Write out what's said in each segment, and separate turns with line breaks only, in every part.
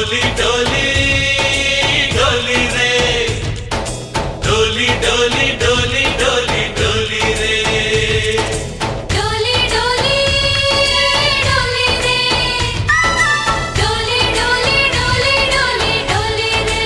డోలి డోలి డోలి రే డోలి డోలి డోలి డోలి డోలి రే
డోలి డోలి డోలి రే డోలి డోలి డోలి డోలి డోలి రే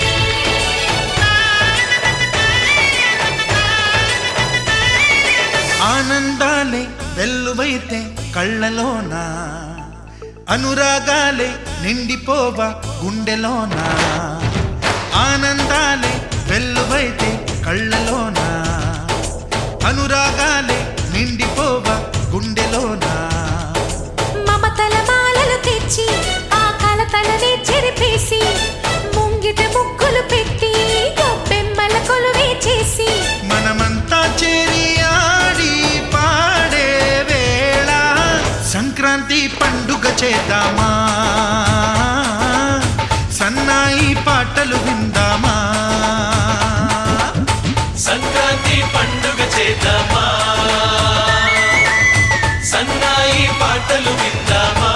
ఆనందాలే వెల్లువైతే కళ్ళలోన అనురాగాలే నిండిపోవా గుండెలోన ఆనందాలే వెల్లువైతే కళ్ళలోన అనురాగాలే నిండిపోవా గుండెలోన
మమతల మాలలు తెచ్చి ఆ కలతలనే చెరిపేసి ముంగిట ముగ్గులు పెట్టి గొప్పెమ్మల కొలువే చేసి
మనమంతా చేరి ఆడి పాడే వేళ సంక్రాంతి పండుగ చేద్దామా సన్నాయి పాటలు విందామా
సంక్రాంతి పండుగ చేద్దామా సన్నాయి పాటలు విందామా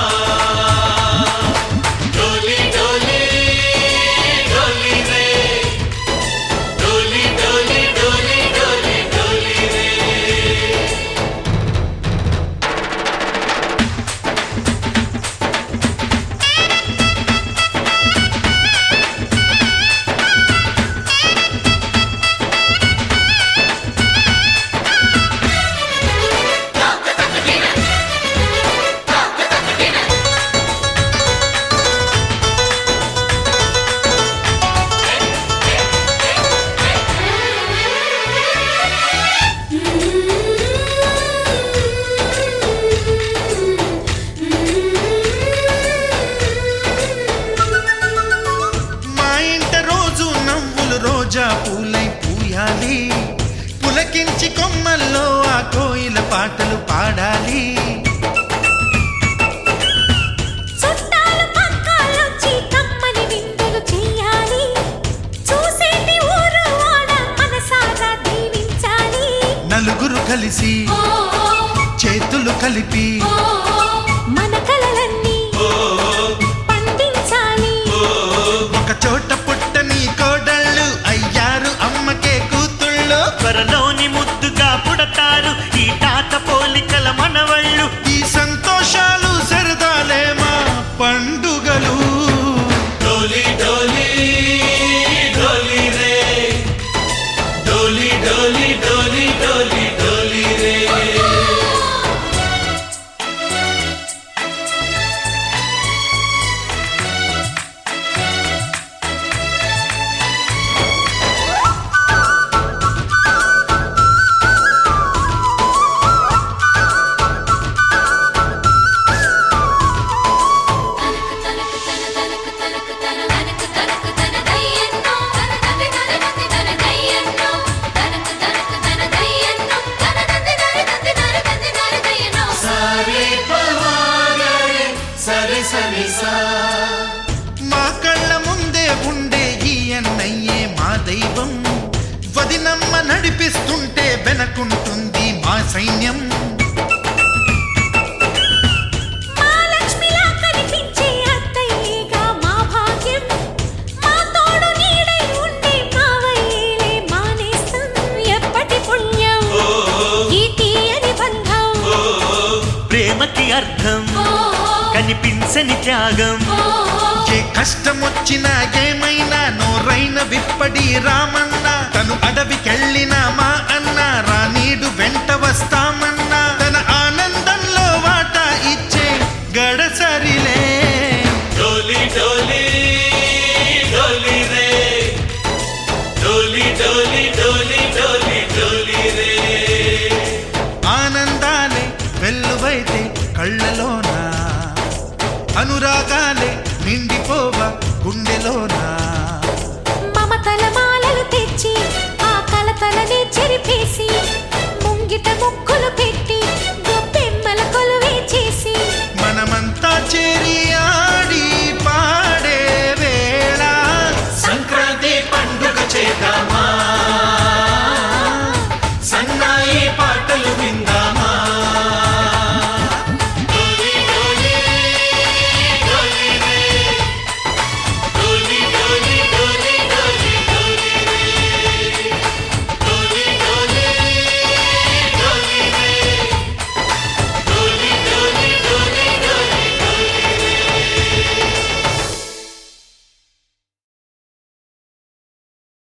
డోలి డోలి డోలి రే డోలి డోలి డోలి డోలి డోలి రే
మా ఇంట రోజు నవ్వులు రోజా పూలై పూయాలి పులకించి కొమ్మల్లో ఆ కోయిల పాటలు పాడాలి
చుట్టాలు పక్కాలొచ్చి కమ్మని విందులు చెయ్యాలి చూసేటి ఊరు వాడ మనసారా దీవించాలి
నలుగురు కలిసి
ఓ
చేతులు కలిపి
ఓ మన కలలన్నీ పండించాలి
ఒక చోట పుట్టని కోడళ్ళు అయ్యారు అమ్మకే కూతుళ్ళు
త్వరలోని ముద్దుగా పుడతారు ఈ తాత పోలికల మనవళ్ళు
ఈ సంతోషాలు సరదాలే మా పండుగలు
డోలి డోలి డోలి రే డోలి డోలి డోలి డోలి డోలి రే సరే పవాగరే సరే సరే సా
మా కళ్ళ ముందే ఉండే ఈ అన్నయ్యే మా దైవం వదినమ్మ నడిపిస్తుంటే వెనకుంటుంది మా సైన్యం
మహాలక్ష్మిలా కనిపించే అత్తయ్యేగా మా భాగ్యం మా తోడు నీడై ఉండే మావయ్యేలే మానేస్తాం ఎప్పటి పుణ్యం ఈ తీయని బంధం
ప్రేమకి అర్థం కనిపించని త్యాగం
ఏ కష్టం వచ్చినా ఏమైనా నోరైన విప్పడి రామన్న తను అడవికెళ్ళిన మా అన్న రానీడు వెంట వస్తామన్నా తన ఆనందంలో వాటా ఇచ్చే గడసరిలే
డోలి డోలి డోలి రే డోలి డోలి డోలి డోలి డోలి రే
ఆనందాలే వెల్లువైతే కళ్ళలోన అనురాగాలే నిండిపోవ గుండెలోన
మమతల మాలలు తెచ్చి ఆ కలతలనే చెరిపేసి ముంగిట ముక్కులు పెట్టి గొప్పెమ్మల కొలువే చేసి
మనమంతా చేరి ఆడి పాడే వేళ
సంక్రాంతి పండుగ చేద్దామా సన్నాయి పాటలు